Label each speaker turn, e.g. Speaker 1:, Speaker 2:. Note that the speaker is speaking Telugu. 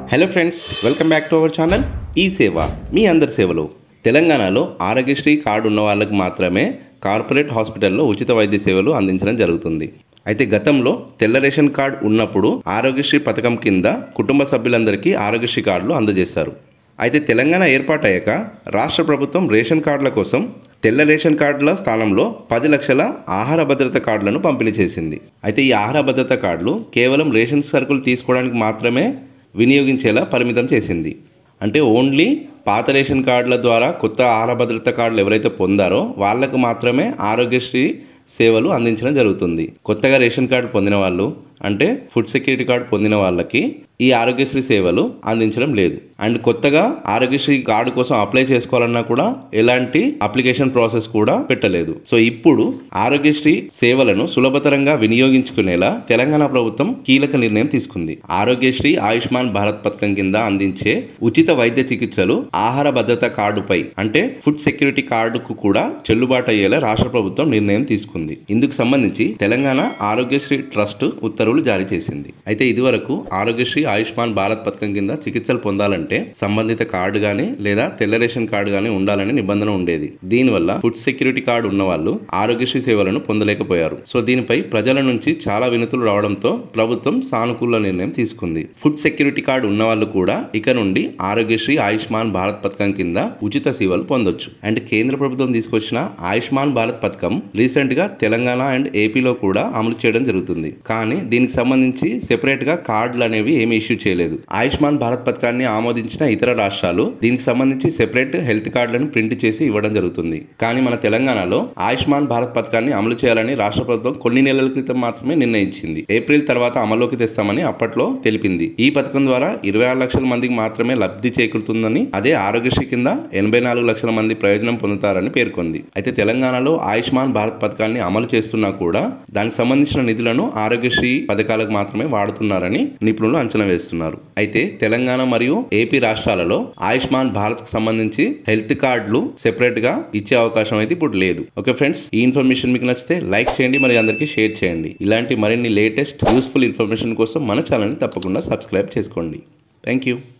Speaker 1: hello friends welcome back to our channel ఈ సేవ మీ అందరి సేవలో తెలంగాణలో ఆరోగ్యశ్రీ కార్డు ఉన్న వాళ్ళకి మాత్రమే కార్పొరేట్ హాస్పిటల్లో ఉచిత వైద్య సేవలు అందించడం జరుగుతుంది అయితే గతంలో తెల్ల రేషన్ కార్డు ఉన్నప్పుడు ఆరోగ్యశ్రీ పథకం కింద కుటుంబ సభ్యులందరికీ ఆరోగ్యశ్రీ కార్డులు అందజేశారు అయితే తెలంగాణ ఏర్పాటయ్యాక రాష్ట్ర ప్రభుత్వం రేషన్ కార్డుల కోసం తెల్ల రేషన్ కార్డుల స్థానంలో పది లక్షల ఆహార భద్రత కార్డులను పంపిణీ చేసింది అయితే ఈ ఆహార భద్రత కార్డులు కేవలం రేషన్ సరుకులు తీసుకోవడానికి మాత్రమే వినియోగించేలా పరిమితం చేసింది అంటే ఓన్లీ పాత రేషన్ కార్డుల ద్వారా కొత్త ఆహార భద్రత కార్డులు ఎవరైతే పొందారో వాళ్ళకు మాత్రమే ఆరోగ్యశ్రీ సేవలు అందించడం జరుగుతుంది కొత్తగా రేషన్ కార్డు పొందిన వాళ్ళు అంటే ఫుడ్ సెక్యూరిటీ కార్డు పొందిన వాళ్ళకి ఈ ఆరోగ్యశ్రీ సేవలు అందించడం లేదు అండ్ కొత్తగా ఆరోగ్యశ్రీ కార్డు కోసం అప్లై చేసుకోవాలన్నా కూడా ఎలాంటి అప్లికేషన్ ప్రాసెస్ కూడా పెట్టలేదు సో ఇప్పుడు ఆరోగ్యశ్రీ సేవలను సులభతరంగా వినియోగించుకునేలా తెలంగాణ ప్రభుత్వం కీలక నిర్ణయం తీసుకుంది ఆరోగ్యశ్రీ ఆయుష్మాన్ భారత్ పథకం కింద అందించే ఉచిత వైద్య చికిత్సలు ఆహార భద్రత కార్డుపై అంటే ఫుడ్ సెక్యూరిటీ కార్డుకు కూడా చెల్లుబాటు అయ్యేలా రాష్ట్ర ప్రభుత్వం నిర్ణయం తీసుకుంది ఇందుకు సంబంధించి తెలంగాణ ఆరోగ్యశ్రీ ట్రస్ట్ ఉత్తర్వులు జారీ చేసింది అయితే ఇదివరకు ఆరోగ్యశ్రీ ఆయుష్మాన్ భారత్ పథకం కింద చికిత్సలు పొందాలంటే సంబంధిత కార్డు గానీ లేదా తెల్ల రేషన్ కార్డు గానీ ఉండాలని నిబంధన ఉండేది దీనివల్ల ఫుడ్ సెక్యూరిటీ కార్డు ఉన్న వాళ్ళు ఆరోగ్యశ్రీ సేవలను పొందలేకపోయారు సో దీనిపై ప్రజల నుంచి చాలా వినతులు రావడంతో ప్రభుత్వం సానుకూల నిర్ణయం తీసుకుంది ఫుడ్ సెక్యూరిటీ కార్డు ఉన్న వాళ్ళు కూడా ఇక నుండి ఆరోగ్యశ్రీ ఆయుష్మాన్ భారత్ పథకం కింద ఉచిత సేవలు పొందొచ్చు అండ్ కేంద్ర ప్రభుత్వం తీసుకొచ్చిన ఆయుష్మాన్ భారత్ పథకం రీసెంట్ గా తెలంగాణ అండ్ ఏపీలో కూడా అమలు చేయడం జరుగుతుంది కానీ దీనికి సంబంధించి సెపరేట్ గా కార్డులు అనేవి ఏమీ ఇష్యూ చేయలేదు ఆయుష్మాన్ భారత్ పథకాన్ని ఆమోదించిన ఇతర రాష్ట్రాలు దీనికి సంబంధించి సెపరేట్ హెల్త్ కార్డులను ప్రింట్ చేసి ఇవ్వడం జరుగుతుంది కానీ మన తెలంగాణలో ఆయుష్మాన్ భారత్ పథకాన్ని అమలు చేయాలని రాష్ట్ర ప్రభుత్వం కొన్ని నెలల క్రితం మాత్రమే నిర్ణయించింది ఏప్రిల్ తర్వాత అమల్లోకి తెస్తామని అప్పట్లో తెలిపింది ఈ పథకం ద్వారా ఇరవై ఆరు లక్షల మందికి మాత్రమే లబ్ధి చేకూరుతుందని అదే ఆరోగ్యశ్రీ కింద ఎనభై నాలుగు లక్షల మంది ప్రయోజనం పొందుతారని పేర్కొంది అయితే తెలంగాణలో ఆయుష్మాన్ భారత్ పథకాన్ని అమలు చేస్తున్నా కూడా దానికి సంబంధించిన నిధులను ఆరోగ్యశ్రీ పథకాలకు మాత్రమే వాడుతున్నారని నిపుణులు అంచనా వేస్తున్నారు అయితే తెలంగాణ మరియు ఏపీ రాష్ట్రాలలో ఆయుష్మాన్ భారత్ కు సంబంధించి హెల్త్ కార్డులు సెపరేట్ గా ఇచ్చే అవకాశం అయితే ఇప్పుడు లేదు ఓకే ఫ్రెండ్స్ ఈ ఇన్ఫర్మేషన్ మీకు నచ్చితే లైక్ చేయండి మరి అందరికీ షేర్ చేయండి ఇలాంటి మరిన్ని లేటెస్ట్ యూస్ఫుల్ ఇన్ఫర్మేషన్ కోసం మన ఛానల్ని తప్పకుండా సబ్స్క్రైబ్ చేసుకోండి థ్యాంక్ యూ